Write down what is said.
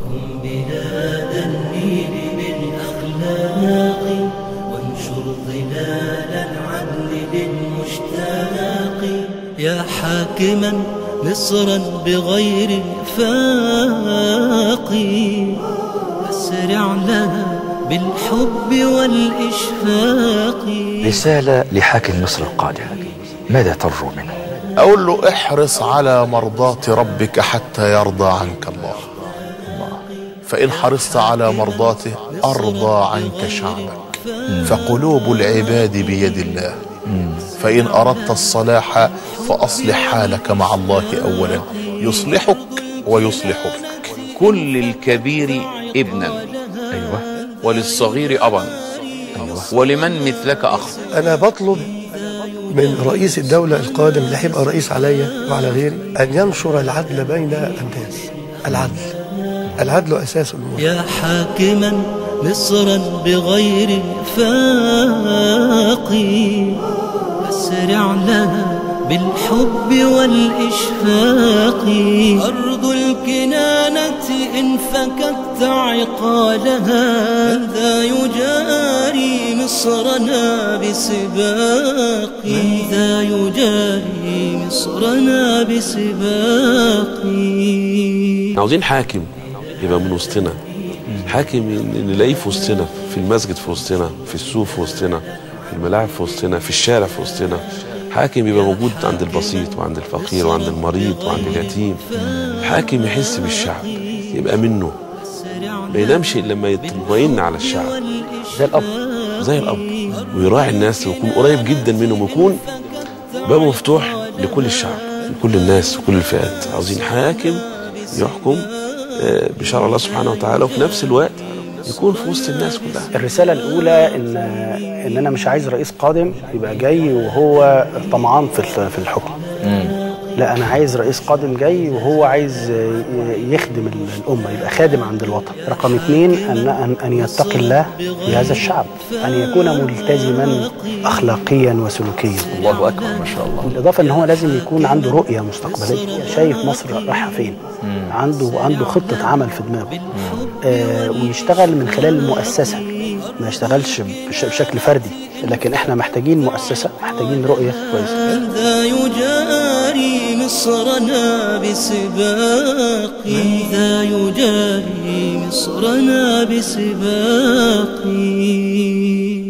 قم بلاد النيل بالأخلاق وانشر ظلال العدل للمشتاق يا حاكما مصرا بغير فاق أسرع لها بالحب والإشفاق رسالة لحاكم مصر القادم ماذا ترجو منه أقول له احرص على مرضاة ربك حتى يرضى عنك الله فإن حرصت على مرضاته أرضى عنك شعبك فقلوب العباد بيد الله فإن أردت الصلاح فأصلح حالك مع الله أولا يصلحك ويصلح بك كل الكبير ابنا أيوة وللصغير أبا ولمن مثلك أخ أنا بطلب من رئيس الدولة القادم اللي هيبقى رئيس عليا وعلى غيري أن ينشر العدل بين الناس العدل العدل أساس الأمور يا حاكما مصرا بغير فاق أسرع لها بالحب والإشفاق أرض الكنانة إن فككت عقالها من ذا يجاري مصرنا بسباق من ذا يجاري مصرنا بسباق عاوزين حاكم يبقى من وسطنا حاكم نلاقيه في وسطنا في المسجد في وسطنا في السوق في وسطنا في الملاعب في وسطنا في الشارع في وسطنا حاكم يبقى موجود عند البسيط وعند الفقير وعند المريض وعند اليتيم حاكم يحس بالشعب يبقى منه ما ينامش الا لما يطمئن على الشعب زي الأب زي الاب ويراعي الناس ويكون قريب جدا منهم ويكون بابه مفتوح لكل الشعب لكل الناس وكل الفئات عاوزين حاكم يحكم آه، بشرع الله سبحانه وتعالى وفي نفس الوقت يكون في وسط الناس كلها الرسالة الأولى إن إن أنا مش عايز رئيس قادم يبقى جاي وهو طمعان في ال- في الحكم. لا أنا عايز رئيس قادم جاي وهو عايز ي- يخدم ال- الأمة يبقى خادم عند الوطن. رقم اثنين أن أن أن يتقي الله في هذا الشعب، أن يكون ملتزما أخلاقيا وسلوكيا. الله أكبر ما شاء الله بالإضافة إن هو لازم يكون عنده رؤية مستقبلية، شايف مصر رايحة فين. عنده عنده خطة عمل في دماغه. آه ويشتغل من خلال المؤسسة ما يشتغلش بش- بشكل فردي لكن احنا محتاجين مؤسسة محتاجين رؤية كويسة من ذا يجاري مصرنا بسباق من ذا يجاري مصرنا بسباق